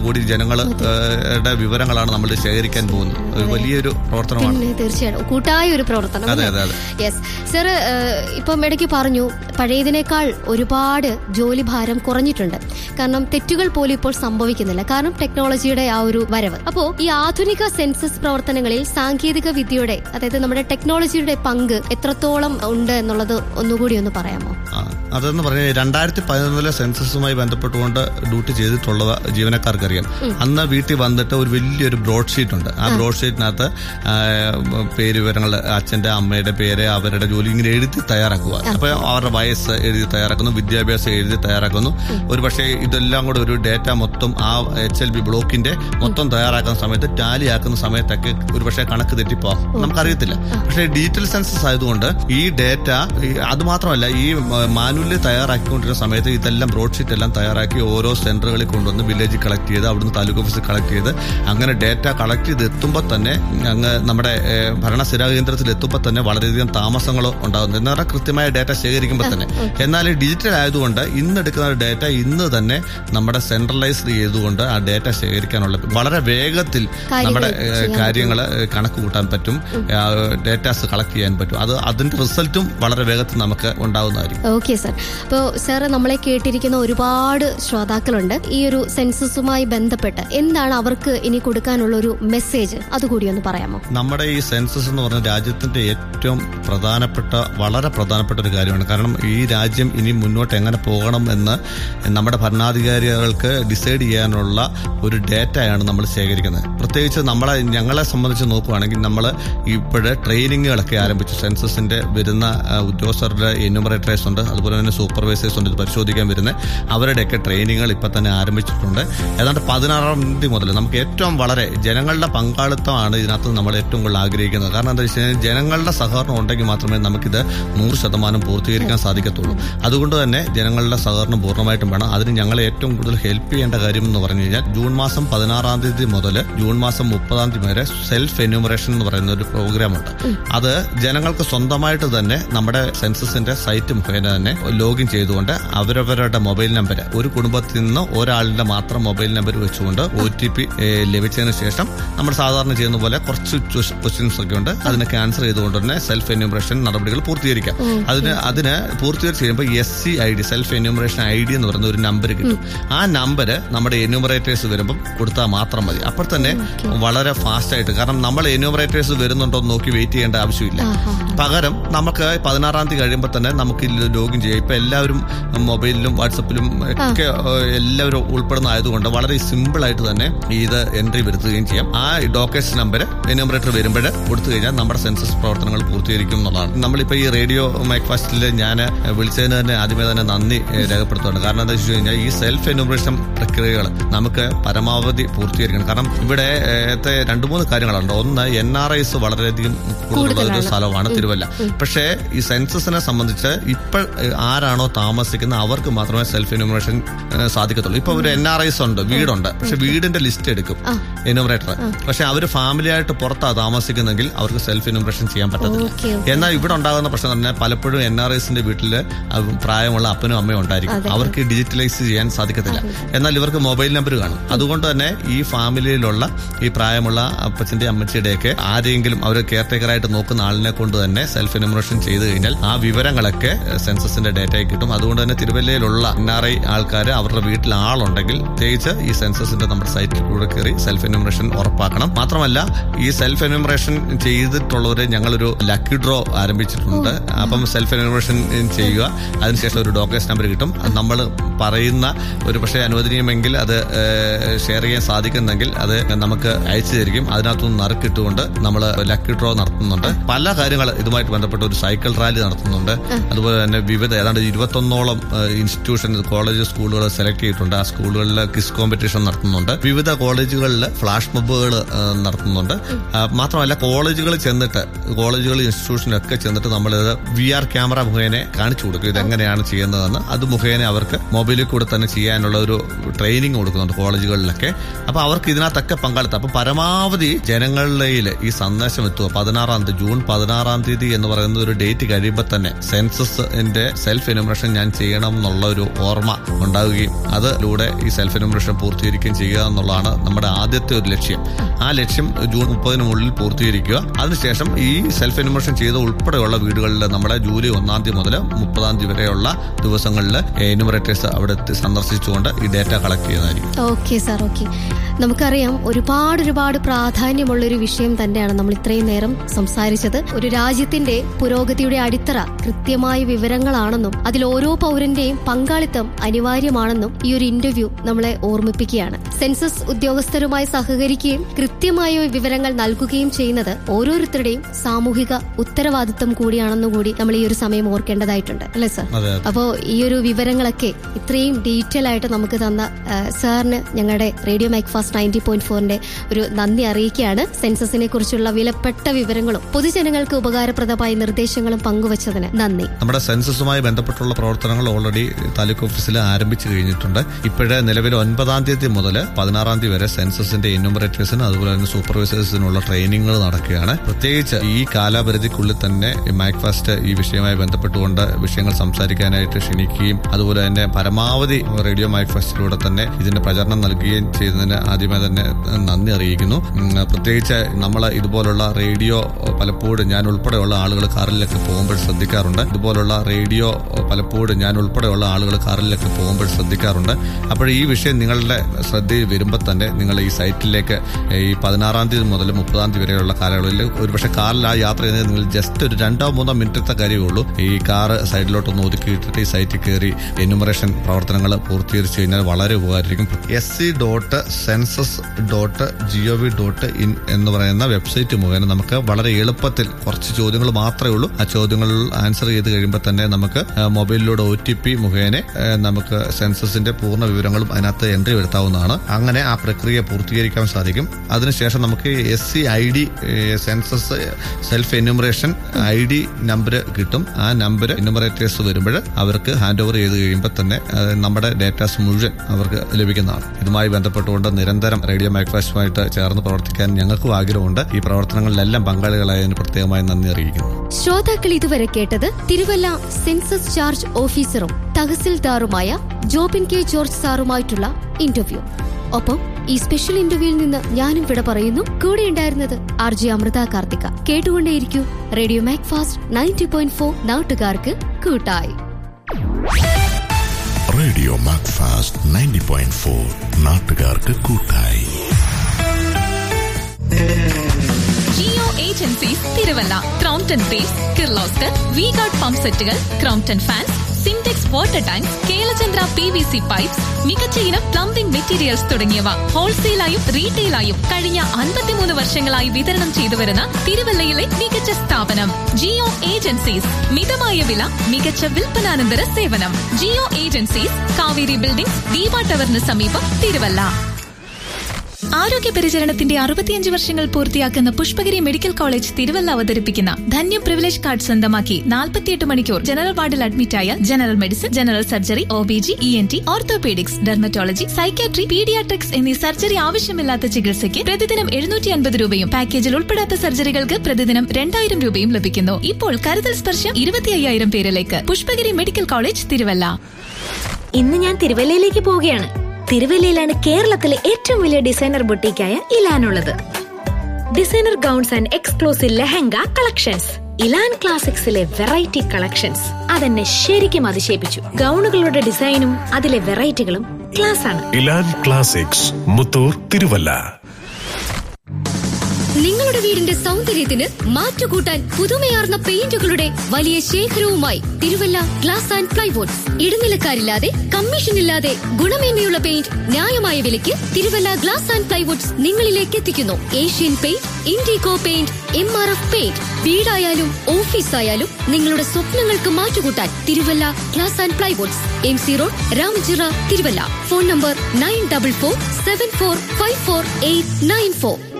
കോടി ജനങ്ങളുടെ വിവരങ്ങളാണ് നമ്മൾ ശേഖരിക്കാൻ പോകുന്നത് ഒരു വലിയൊരു പ്രവർത്തനമാണ് പിന്നെ തീർച്ചയായിട്ടും കൂട്ടായ ഒരു പ്രവർത്തനം അതെ അതെ അതെ യെസ് സർ ഇപ്പം ഇടയ്ക്ക് പറഞ്ഞു പഴയതിനേക്കാൾ ഒരുപാട് ജോലി ഭാരം കുറഞ്ഞിട്ടുണ്ട് കാരണം തെറ്റുകൾ പോലും ഇപ്പോൾ സംഭവിക്കുന്നില്ല കാരണം ടെക്നോളജിയുടെ ആ ഒരു വരവ് അപ്പോ ഈ ആധുനിക സെൻസസ് പ്രവർത്തനങ്ങളിൽ സാങ്കേതിക വിദ്യയുടെ അതായത് നമ്മുടെ ടെക്നോളജിയുടെ പങ്ക് എത്രത്തോളം ഉണ്ട് എന്നുള്ളത് ഒന്നുകൂടി ഒന്ന് പറയാമോ ആ, അതെന്ന് പറഞ്ഞാൽ രണ്ടായിരത്തി പതിനൊന്നിലെ സെൻസസുമായി ബന്ധപ്പെട്ടുകൊണ്ട് ഡ്യൂട്ടി ചെയ്തിട്ടുള്ള ജീവനക്കാർക്ക് അറിയാം അന്ന് വീട്ടിൽ വന്നിട്ട് ഒരു വലിയൊരു ബ്രോഡ് ഷീറ്റ് ഉണ്ട് ആ ബ്രോഡ് ഷീറ്റിനകത്ത് ആ, പേര് വിവരങ്ങൾ അച്ഛന്റെ അമ്മയുടെ പേര് അവരുടെ ജോലി ഇങ്ങനെ എഴുതി തയ്യാറാക്കുക അപ്പൊ അവരുടെ വയസ്സ് എഴുതി തയ്യാറാക്കുന്നു വിദ്യാഭ്യാസം എഴുതി തയ്യാറാക്കുന്നു ഒരു പക്ഷേ ഇതെല്ലാം കൂടെ ഒരു ഡേറ്റ മൊത്തം ആ എച്ച് എൽ ബി ബ്ലോക്കിന്റെ മൊത്തം തയ്യാറാക്കുന്ന സമയത്ത് ടാലി ആക്കുന്ന സമയത്തൊക്കെ ഒരു പക്ഷേ കണക്ക് തെറ്റിപ്പോ നമുക്കറിയത്തില്ല പക്ഷേ ഡിജിറ്റൽ സെൻസസ് ആയതുകൊണ്ട് ഈ ഡേറ്റ അത് മാത്രമല്ല ഈ മാനുവലി തയ്യാറാക്കിക്കൊണ്ടിരുന്ന സമയത്ത് ഇതെല്ലാം ബ്രോഡ് ഷീറ്റ് എല്ലാം തയ്യാറാക്കി ഓരോ സെന്ററുകളിൽ കൊണ്ടുവന്ന് വില്ലേജിൽ കളക്ട് ചെയ്ത് അവിടുന്ന് താലൂക്ക് ഓഫീസിൽ കളക്ട് ചെയ്ത് അങ്ങനെ ഡേറ്റ കളക്ട് ചെയ്ത് എത്തുമ്പോൾ തന്നെ അങ്ങ് നമ്മുടെ ഏഹ്, ഭരണസ്ഥിരാ കേന്ദ്രത്തിൽ എത്തുമ്പോൾ തന്നെ വളരെയധികം താമസങ്ങളോ ഉണ്ടാകുന്നു എന്ന് പറഞ്ഞാൽ കൃത്യമായ ഡേറ്റ ശേഖരിക്കുമ്പോൾ തന്നെ എന്നാൽ ഡിജിറ്റൽ ആയതുകൊണ്ട് ഇന്ന് എടുക്കുന്ന ഡേറ്റ ഇന്ന് തന്നെ നമ്മുടെ സെൻട്രലൈസ്ഡ് ചെയ്തുകൊണ്ട് ആ ഡേറ്റ ശേഖരിക്കാനുള്ള വളരെ വേഗത്തിൽ നമ്മുടെ കാര്യങ്ങൾ കണക്ക് കൂട്ടാൻ പറ്റും ഡേറ്റാസ് കളക്ട് ചെയ്യാൻ പറ്റും അത് അതിന്റെ റിസൾട്ടും വളരെ വേഗത്തിൽ നമുക്ക് ഉണ്ടാവുന്നതായിരിക്കും ഓക്കെ സർ അപ്പോൾ സാർ നമ്മളെ കേട്ടിരിക്കുന്ന ഒരുപാട് ശ്രോതാക്കളുണ്ട് ഈ ഒരു സെൻസസുമായി ബന്ധപ്പെട്ട് എന്താണ് അവർക്ക് ഇനി കൊടുക്കാനുള്ള ഒരു മെസ്സേജ് അതുകൂടി ഒന്ന് പറയാമോ നമ്മുടെ ഈ സെൻസസ് എന്ന് പറഞ്ഞ രാജ്യത്തിന്റെ ഏറ്റവും പ്രധാനപ്പെട്ട വളരെ പ്രധാനപ്പെട്ട ഒരു കാര്യമാണ് കാരണം ഈ രാജ്യം ഇനി മുന്നോട്ട് എങ്ങനെ പോകണം എന്ന് നമ്മുടെ ഭരണാധികാരികൾക്ക് ഡിസൈഡ് ചെയ്യാനുള്ള ഒരു ഡേറ്റയാണ് നമ്മൾ ശേഖരിക്കുന്നത് പ്രത്യേകിച്ച് നമ്മളെ ഞങ്ങളെ സംബന്ധിച്ച് നോക്കുകയാണെങ്കിൽ നമ്മൾ ഇപ്പോഴ് ട്രെയിനിങ്ങുകളൊക്കെ ആരംഭിച്ചു സെൻസസിന്റെ വരുന്ന ആ, ഉദ്യോഗസ്ഥരുടെ എന്യൂമറേറ്റേഴ്സ് ഉണ്ട് അതുപോലെ തന്നെ സൂപ്പർവൈസേഴ്സ് ഉണ്ട് ഇത് പരിശോധിക്കാൻ വരുന്ന അവരുടെയൊക്കെ ട്രെയിനിങ്ങുകൾ ഇപ്പൊ തന്നെ ആരംഭിച്ചിട്ടുണ്ട് ഏതാണ്ട് പതിനാറാം തീയതി മുതൽ നമുക്ക് ഏറ്റവും വളരെ ജനങ്ങളുടെ പങ്കാളിത്തമാണ് ഇതിനകത്ത് നമ്മൾ ഏറ്റവും കൂടുതൽ ആഗ്രഹിക്കുന്നത് കാരണം എന്താ വെച്ച് കഴിഞ്ഞാൽ ജനങ്ങളുടെ സഹകരണം ഉണ്ടെങ്കിൽ മാത്രമേ നമുക്കിത് നൂറ് ശതമാനം പൂർത്തീകരിക്കാൻ സാധിക്കത്തുള്ളൂ അതുകൊണ്ട് തന്നെ ജനങ്ങളുടെ സഹകരണം പൂർണ്ണമായിട്ടും വേണം അതിന് ഞങ്ങളെ ഏറ്റവും കൂടുതൽ ഹെൽപ്പ് ചെയ്യേണ്ട കാര്യം എന്ന് പറഞ്ഞു കഴിഞ്ഞാൽ ജൂൺ മാസം പതിനാറാം തീയതി മുതൽ ജൂൺ മാസം മുപ്പതാം തീയതി വരെ സെൽഫ് എന്യൂമറേഷൻ എന്ന് പറയുന്ന ഒരു പ്രോഗ്രാം ഉണ്ട് അത് ജനങ്ങൾക്ക് സ്വന്തമായിട്ട് തന്നെ നമ്മുടെ സെൻസസിന്റെ സൈറ്റ് മുഖേന തന്നെ ലോഗിൻ ചെയ്തുകൊണ്ട് അവരവരുടെ മൊബൈൽ നമ്പർ ഒരു കുടുംബത്തിൽ നിന്ന് ഒരാളിന്റെ മാത്രം മൊബൈൽ നമ്പർ വെച്ചുകൊണ്ട് ഒ ടി പി ലഭിച്ചതിന് ശേഷം നമ്മൾ സാധാരണ ചെയ്യുന്ന പോലെ കുറച്ച് ക്വസ്റ്റ്യൻസ് ഒക്കെ ഉണ്ട് അതിനൊക്കെ ആൻസർ ചെയ്തുകൊണ്ട് തന്നെ സെൽഫ് എന്യൂമറേഷൻ നടപടികൾ പൂർത്തീകരിക്കാം അതിന് അതിന് പൂർത്തീകരിച്ച് കഴിയുമ്പോൾ S C I D self enumeration I D എന്ന് പറയുന്ന ഒരു നമ്പർ കിട്ടും ആ നമ്പർ നമ്മുടെ എന്യൂമറേറ്റേഴ്സ് വരുമ്പോൾ കൊടുത്താൽ മാത്രം മതി അപ്പോൾ തന്നെ വളരെ ഫാസ്റ്റ് ആയിട്ട് കാരണം നമ്മൾ എന്യൂമറേറ്റേഴ്സ് വരുന്നുണ്ടോ എന്ന് നോക്കി വെയിറ്റ് ചെയ്യേണ്ട ആവശ്യമില്ല പകരം നമുക്ക് പതിനാറാം തീയതി കഴിയുമ്പോൾ തന്നെ നമുക്ക് ലോഗിൻ ചെയ്യാം ഇപ്പൊ എല്ലാവരും മൊബൈലിലും വാട്സപ്പിലും ഒക്കെ ഏഹ്, എല്ലാവരും ഉൾപ്പെടുന്ന ആയതുകൊണ്ട് വളരെ സിമ്പിൾ ആയിട്ട് തന്നെ ഇത് എൻട്രി വരുത്തുകയും ചെയ്യാം ആ ഡോക്കേഴ്സ് നമ്പർ എന്യൂമറേറ്റർ വരുമ്പോൾ കൊടുത്തു കഴിഞ്ഞാൽ നമ്മുടെ സെൻസസ് പ്രവർത്തനങ്ങൾ പൂർത്തീകരിക്കും എന്നുള്ളതാണ് നമ്മളിപ്പോ ഈ റേഡിയോ മൈക്ഫാസ്റ്റിൽ ഞാൻ വിളിച്ചതിന് തന്നെ ആദ്യമേ തന്നെ നന്ദി ഏഹ്, രേഖപ്പെടുത്തുന്നുണ്ട് കാരണം എന്താ വെച്ച് കഴിഞ്ഞാൽ ഈ സെൽഫ് എന്യൂമറേഷൻ പ്രക്രിയകൾ നമുക്ക് പരമാവധി പൂർത്തീകരിക്കണം കാരണം ഇവിടെ ഏഹത്തെ രണ്ട് മൂന്ന് കാര്യങ്ങളുണ്ട് ഒന്ന് എൻ ആർ ഐസ് വളരെയധികം കൂടുതലുള്ള ഒരു സ്ഥലമാണ് തിരുവല്ല പക്ഷേ ഈ സെൻസസിനെ സംബന്ധിച്ച് ഇപ്പോൾ ആരാണോ താമസിക്കുന്നത് അവർക്ക് മാത്രമേ സെൽഫ് എന്യൂമറേഷൻ സാധിക്കത്തുള്ളൂ ഇപ്പൊ ഒരു എൻ ആർ ഐസ് ഉണ്ട് വീടുണ്ട് പക്ഷെ വീടിന്റെ ലിസ്റ്റ് എടുക്കും എന്യൂമറേറ്റർ പക്ഷെ അവർ ഫാമിലി ആയിട്ട് പുറത്താ താമസിക്കുന്നെങ്കിൽ അവർക്ക് സെൽഫ് എന്യൂമറേഷൻ ചെയ്യാൻ പറ്റത്തില്ല ഓക്കെ എന്നാൽ ഇവിടെ ഉണ്ടാകുന്ന പ്രശ്നം എന്ന് പറഞ്ഞാൽ പലപ്പോഴും എൻ ആർ ഐസിന്റെ വീട്ടിൽ പ്രായമുള്ള അപ്പനും അമ്മയും ഉണ്ടായിരിക്കും അവർക്ക് ഡിജിറ്റലൈസ് ചെയ്യാൻ സാധിക്കത്തില്ല എന്നാൽ ഇവർക്ക് മൊബൈൽ നമ്പർ കാണും അതുകൊണ്ട് തന്നെ ഈ ഫാമിലിയിലുള്ള ഈ പ്രായമുള്ള അപ്പച്ചന്റെ അമ്മച്ചിയുടെയൊക്കെ ആരെങ്കിലും അവർ കെയർ ടേക്കറായിട്ട് നോക്കുന്ന ആളിനെ കൊണ്ട് തന്നെ സെൽഫ് എന്യൂമറേഷൻ ചെയ്ത് കഴിഞ്ഞാൽ ആ വിവരങ്ങളൊക്കെ സെൻസസിന്റെ ഡേറ്റയിൽ കിട്ടും അതുകൊണ്ട് തന്നെ തിരുവല്ലയിലുള്ള എൻ ആർ ഐ ആൾക്കാർ അവരുടെ വീട്ടിൽ ആളുണ്ടെങ്കിൽ പ്രത്യേകിച്ച് ഈ സെൻസസിന്റെ നമ്മുടെ സൈറ്റിൽ കൂടെ കയറി സെൽഫ് എന്യൂമറേഷൻ ഉറപ്പാക്കണം മാത്രമല്ല ഈ സെൽഫ് എന്യൂമറേഷൻ ചെയ്തിട്ടുള്ളവരെ ഞങ്ങളൊരു ലക്കി ഡ്രോ ആരംഭിച്ചിട്ടുണ്ട് അപ്പം സെൽഫ് എന്യൂമറേഷൻ ചെയ്യുക അതിനുശേഷം ഒരു ഡോക്കേഴ്സ് നമ്പർ കിട്ടും നമ്മൾ പറയുന്ന ഒരു പക്ഷേ അനുവദനീയമെങ്കിൽ അത് ഷെയർ ചെയ്യാൻ സാധിക്കുന്നെങ്കിൽ അത് നമുക്ക് അയച്ചു തരികയും അതിനകത്തുനിന്ന് നറുക്കിട്ടുകൊണ്ട് നമ്മൾ ലക്കി ഡ്രോ നടത്തുന്നുണ്ട് പല കാര്യങ്ങൾ ഇതുമായിട്ട് ബന്ധപ്പെട്ട ഒരു സൈക്കിൾ റാലി നടത്തുന്നുണ്ട് അതുപോലെ തന്നെ വിവിധ ഏതാണ്ട് ഇരുപത്തൊന്നോളം ഇൻസ്റ്റിറ്റ്യൂഷൻ കോളേജ് സ്കൂളുകൾ സെലക്ട് ചെയ്തിട്ടുണ്ട് ആ സ്കൂളുകളിൽ ക്വിസ് കോമ്പറ്റീഷൻ നടത്തുന്നുണ്ട് വിവിധ കോളേജുകളിൽ ഫ്ലാഷ് മൊബുകൾ നടത്തുന്നുണ്ട് ആ, മാത്രമല്ല കോളേജുകളിൽ ചെന്നിട്ട് കോളേജുകൾ ഇൻസ്റ്റിറ്റ്യൂഷനൊക്കെ ചെന്നിട്ട് നമ്മൾ വി ആർ ക്യാമറ മുഖേന കാണിച്ചു കൊടുക്കും ഇതെങ്ങനെയാണ് ചെയ്യുന്നതെന്ന് അത് മുഖേന അവർക്ക് മൊബൈലിൽ കൂടെ തന്നെ ചെയ്യാനുള്ള ഒരു ട്രെയിനിങ് കൊടുക്കുന്നുണ്ട് കോളേജുകളിലൊക്കെ അപ്പൊ അവർക്ക് ഇതിനകത്തൊക്കെ പങ്കാളിത്തം അപ്പൊ പരമാവധി ജനങ്ങളിൽ ഈ സന്ദേശം എത്തുക പതിനാറാം തീയതി ജൂൺ പതിനാറാം തീയതി എന്ന് പറയുന്ന ഒരു ഡേറ്റ് കഴിയുമ്പോൾ തന്നെ സെൻസസിന്റെ സെൽഫ് എന്യൂമറേഷൻ ഞാൻ ചെയ്യണം എന്നുള്ള ഒരു ഓർമ്മ ഉണ്ടാവുകയും അതിലൂടെ ഈ സെൽഫ് എന്യൂമറേഷൻ പൂർത്തി പൂർത്തീകരിക്കുകയും ചെയ്യുക എന്നുള്ളതാണ് നമ്മുടെ ആദ്യത്തെ ഒരു ലക്ഷ്യം ആ ലക്ഷ്യം ജൂൺ മുപ്പതിനുള്ളിൽ പൂർത്തീകരിക്കുക അതിനുശേഷം ഈ സെൽഫ് എനുമറേഷൻ ചെയ്ത ഉൾപ്പെടെയുള്ള വീടുകളിൽ നമ്മുടെ ജൂലൈ ഒന്നാം തീയതി മുതൽ മുപ്പതാം തീയതി വരെയുള്ള ദിവസങ്ങളിൽ എന്യൂമറേറ്റേഴ്സ് അവിടെ എത്തി സന്ദർശിച്ചുകൊണ്ട് ഈ ഡേറ്റ കളക്ട് ചെയ്യുന്നതായിരിക്കും ഓക്കെ സാർ ഓക്കെ നമുക്കറിയാം ഒരുപാട് ഒരുപാട് പ്രാധാന്യമുള്ള ഒരു വിഷയം തന്നെയാണ് നമ്മൾ ഇത്രയും നേരം സംസാരിച്ചത് ഒരു രാജ്യത്തിന്റെ പുരോഗതിയുടെ അടിത്തറ കൃത്യമായ വിവരങ്ങളാണെന്നും അതിൽ ഓരോ പൗരന്റെയും പങ്കാളിത്തം അനിവാര്യമാണെന്നും ഈ ഒരു ഇന്റർവ്യൂ നമ്മളെ ഓർമ്മിപ്പിക്കുകയാണ് സെൻസസ് ഉദ്യോഗസ്ഥരുമായി സഹകരിക്കുകയും കൃത്യമായ വിവരങ്ങൾ നൽകുകയും ചെയ്യുന്നത് ഓരോരുത്തരുടെയും സാമൂഹിക ഉത്തരവാദിത്വം കൂടിയാണെന്നും കൂടി നമ്മൾ ഈ ഒരു സമയം ഓർക്കേണ്ടതായിട്ടുണ്ട് അല്ലേ സർ അതെ അപ്പോ ഈ ഒരു വിവരങ്ങളൊക്കെ ഇത്രയും ഡീറ്റെയിൽ ആയിട്ട് നമുക്ക് തന്ന ആ, സാറിന് ഞങ്ങളുടെ റേഡിയോ മൈക്ഫാസ്റ്റ് നയൻറ്റി പോയിന്റ് ഫോറിന്റെ ഒരു നന്ദി അറിയിക്കുകയാണ് സെൻസസിനെ കുറിച്ചുള്ള വിലപ്പെട്ട വിവരങ്ങളും പൊതുജനങ്ങൾക്ക് ഉപകാരപ്രദമായ നിർദ്ദേശങ്ങളും പങ്കുവച്ചതിന് നന്ദി നമ്മുടെ സെൻസസുമായി ബന്ധപ്പെട്ടുള്ള പ്രവർത്തനങ്ങൾ ഓൾറെഡി താലൂക്ക് ഓഫീസിൽ ആരംഭിച്ചു കഴിഞ്ഞിട്ടുണ്ട് ഇപ്പോഴേ നിലവിൽ ഒൻപതാം തീയതി മുതൽ പതിനാറാം തീയതി വരെ സെൻസസിന്റെ എന്യൂമറേറ്റേഴ്സിന് അതുപോലെ തന്നെ സൂപ്പർവൈസേഴ്സിനുള്ള ട്രെയിനിങ്ങുകൾ നടക്കുകയാണ് പ്രത്യേകിച്ച് ഈ കാലാപരിധിക്കുള്ളിൽ തന്നെ മാക്ഫാസ്റ്റ് ഈ വിഷയവുമായി ബന്ധപ്പെട്ടുകൊണ്ട് വിഷയങ്ങൾ സംസാരിക്കാനായിട്ട് ക്ഷണിക്കുകയും അതുപോലെ തന്നെ പരമാവധി റേഡിയോ മാക്ഫാസ്റ്റിലൂടെ തന്നെ ഇതിന്റെ പ്രചരണം നൽകുകയും ചെയ്തതിന് ആദ്യമേ തന്നെ നന്ദി അറിയിക്കുന്നു ഉം, പ്രത്യേകിച്ച് നമ്മൾ ഇതുപോലുള്ള റേഡിയോ പലപ്പോഴും ഞാൻ ഉൾപ്പെടെയുള്ള ആളുകൾ കാറിലൊക്കെ പോകുമ്പോൾ ശ്രദ്ധിക്കാറുണ്ട് ഇതുപോലുള്ള റേഡിയോ പലപ്പോഴും ഞാൻ ഉൾപ്പെടെയുള്ള ആളുകൾ കാറിലൊക്കെ പോകുമ്പോൾ ശ്രദ്ധിക്കാറുണ്ട് അപ്പോൾ ഈ വിഷയം നിങ്ങളുടെ ശ്രദ്ധയിൽ വരുമ്പോൾ തന്നെ നിങ്ങൾ ഈ സൈറ്റിലേക്ക് ഈ പതിനാറാം തീയതി മുതൽ മുപ്പതാം തീയതി വരെയുള്ള കാലയളവിൽ ഒരുപക്ഷെ കാറിൽ ആ യാത്ര ചെയ്യുന്നത് നിങ്ങൾ ജസ്റ്റ് ഒരു രണ്ടോ മൂന്നോ മിനിറ്റത്തെ കാര്യമേ ഉള്ളൂ ഈ കാറ് സൈഡിലോട്ടൊന്ന് ഒതുക്കിയിട്ടിട്ട് ഈ സൈറ്റിൽ കയറി എന്യൂമറേഷൻ പ്രവർത്തനങ്ങൾ പൂർത്തീകരിച്ചു കഴിഞ്ഞാൽ വളരെ ഉപകാരമായിരിക്കും S C dot census dot G O V dot in എന്ന് പറയുന്ന വെബ്സൈറ്റ് മുഖേന നമുക്ക് വളരെ എളുപ്പത്തിൽ കുറച്ച് ചോദ്യങ്ങൾ മാത്രമേ ഉള്ളൂ ആ ചോദ്യങ്ങൾ ആൻസർ ചെയ്ത് കഴിയുമ്പോൾ തന്നെ നമുക്ക് ആ, മൊബൈലിലൂടെ ഒ ടി പി മുഖേന ആ, നമുക്ക് സെൻസസിന്റെ പൂർണ്ണ വിവരങ്ങളും അതിനകത്ത് എൻട്രി വരുത്താവുന്നതാണ് അങ്ങനെ ആ പ്രക്രിയ പൂർത്തീകരിക്കാൻ സാധിക്കും അതിനുശേഷം നമുക്ക് S C I D census self enumeration I D number കിട്ടും ആ നമ്പർ എന്യൂമറേറ്റേഴ്സ് വരുമ്പോൾ അവർക്ക് ഹാൻഡ് ഓവർ ചെയ്ത് കഴിയുമ്പോൾ തന്നെ ആ, നമ്മുടെ ഡേറ്റാസ് മുഴുവൻ അവർക്ക് ലഭിക്കുന്നതാണ് ഇതുമായി ബന്ധപ്പെട്ടുകൊണ്ട് നിരന്തരം റേഡിയോ മൈക്രോസുമായിട്ട് ചേർന്ന് പ്രവർത്തിക്കാൻ ഞങ്ങൾക്കും ആഗ്രഹമുണ്ട് ഈ പ്രവർത്തനങ്ങളിലെല്ലാം പങ്കാളികളായതിന് പ്രത്യേകമായി നന്ദി അറിയിക്കുന്നു ശ്രോതാക്കൾ ഇതുവരെ കേട്ടത് തിരുവല്ല സെൻസസ് ചാർജ് ഓഫീസറും തഹസിൽദാറുമായ ജോബിൻ കെ ജോർജ് സാറുമായിട്ടുള്ള ഇന്റർവ്യൂ ഒപ്പം ഈ സ്പെഷ്യൽ ഇന്റർവ്യൂവിൽ നിന്ന് ഞാനും വിട പറയുന്നു കൂടെ ഉണ്ടായിരുന്നത് ആർ ജി അമൃത കാർത്തിക കേട്ടുകൊണ്ടേയിരിക്കൂ radio Macfast ninety point four നാട്ടുകാർക്ക് കൂട്ടായി radio Macfast ninety point four നാട്ടുകാർക്ക് കൂട്ടായി ജിയോ ഏജൻസീസ് തിരുവല്ല ക്രോംപ്ടൺ ബേസ് കിർലോസ്കർ വി ഗാർഡ് പമ്പ് സെറ്റുകൾ Crompton fans Sintex water tank Kelachandra P V C pipes മികച്ച ഇനം പ്ലംബിംഗ് മെറ്റീരിയൽസ് തുടങ്ങിയവ ഹോൾസെയിലായും റീറ്റെയിലായും കഴിഞ്ഞ അൻപത്തിമൂന്ന് വർഷങ്ങളായി വിതരണം ചെയ്തു വരുന്ന തിരുവല്ലയിലെ മികച്ച സ്ഥാപനം ജിയോ ഏജൻസീസ് മിതമായ വില മികച്ച വിൽപ്പനാനന്തര സേവനം Geo agencies Kaveri building Deepa ടവറിന് സമീപം തിരുവല്ല ആരോഗ്യ പരിചരണത്തിന്റെ അറുപത്തിയഞ്ച് വർഷങ്ങൾ പൂർത്തിയാക്കുന്ന പുഷ്പഗിരി മെഡിക്കൽ കോളേജ് തിരുവല്ല അവതരിപ്പിക്കുന്ന ധന്യം പ്രിവിലേജ് കാർഡ് സ്വന്തമാക്കി നാൽപ്പത്തിയെട്ട് മണിക്കൂർ ജനറൽ വാർഡിൽ അഡ്മിറ്റായ general medicine general surgery O B G E N T orthopaedics dermatology psychiatry paediatrics എന്നീ സർജറി ആവശ്യമില്ലാത്ത ചികിത്സയ്ക്ക് പ്രതിദിനം എഴുന്നൂറ്റി അൻപത് രൂപയും പാക്കേജിൽ ഉൾപ്പെടാത്ത സർജറികൾക്ക് പ്രതിദിനം രണ്ടായിരം രൂപയും ലഭിക്കുന്നു ഇപ്പോൾ കരുതൽ സ്പർശം ഇരുപത്തി അയ്യായിരം പേരിലേക്ക് പുഷ്പഗിരി മെഡിക്കൽ കോളേജ് തിരുവല്ല ഇന്ന് ഞാൻ തിരുവല്ലയിലേക്ക് പോവുകയാണ് തിരുവല്ലയിലാണ് കേരളത്തിലെ ഏറ്റവും വലിയ ഡിസൈനർ ബൊട്ടീക്കായ ഇലാനുള്ളത് designer gowns and exclusive lehenga collections Elan ക്ലാസിക്സിലെ വെറൈറ്റി കളക്ഷൻസ് അതെന്നെ ശരിക്കും അതിശയിപ്പിച്ചു ഗൗണുകളുടെ ഡിസൈനും അതിലെ വെറൈറ്റികളും ക്ലാസ് ആണ് ഇലാൻ ക്ലാസിക്സ് മുത്തൂർ തിരുവല്ല നിങ്ങളുടെ വീടിന്റെ സൗന്ദര്യത്തിന് മാറ്റുകൂട്ടാൻ പുതുമയാർന്ന പെയിന്റുകളുടെ വലിയ ശേഖരവുമായി തിരുവല്ല ഗ്ലാസ് ആൻഡ് പ്ലൈവുഡ്സ് ഇടനിലക്കാരില്ലാതെ കമ്മീഷൻ ഇല്ലാതെ ഗുണമേന്മയുള്ള പെയിന്റ് ന്യായമായ വിലയ്ക്ക് തിരുവല്ല ഗ്ലാസ് ആൻഡ് പ്ലൈവുഡ്സ് നിങ്ങളിലേക്ക് എത്തിക്കുന്നു Asian paint Indigo paint M R F paint വീടായാലും ഓഫീസായാലും നിങ്ങളുടെ സ്വപ്നങ്ങൾക്ക് മാറ്റുകൂട്ടാൻ Thiruvalla glass and plywoods M C road Ramachira Thiruvalla phone number nine double four seven four five four eight nine four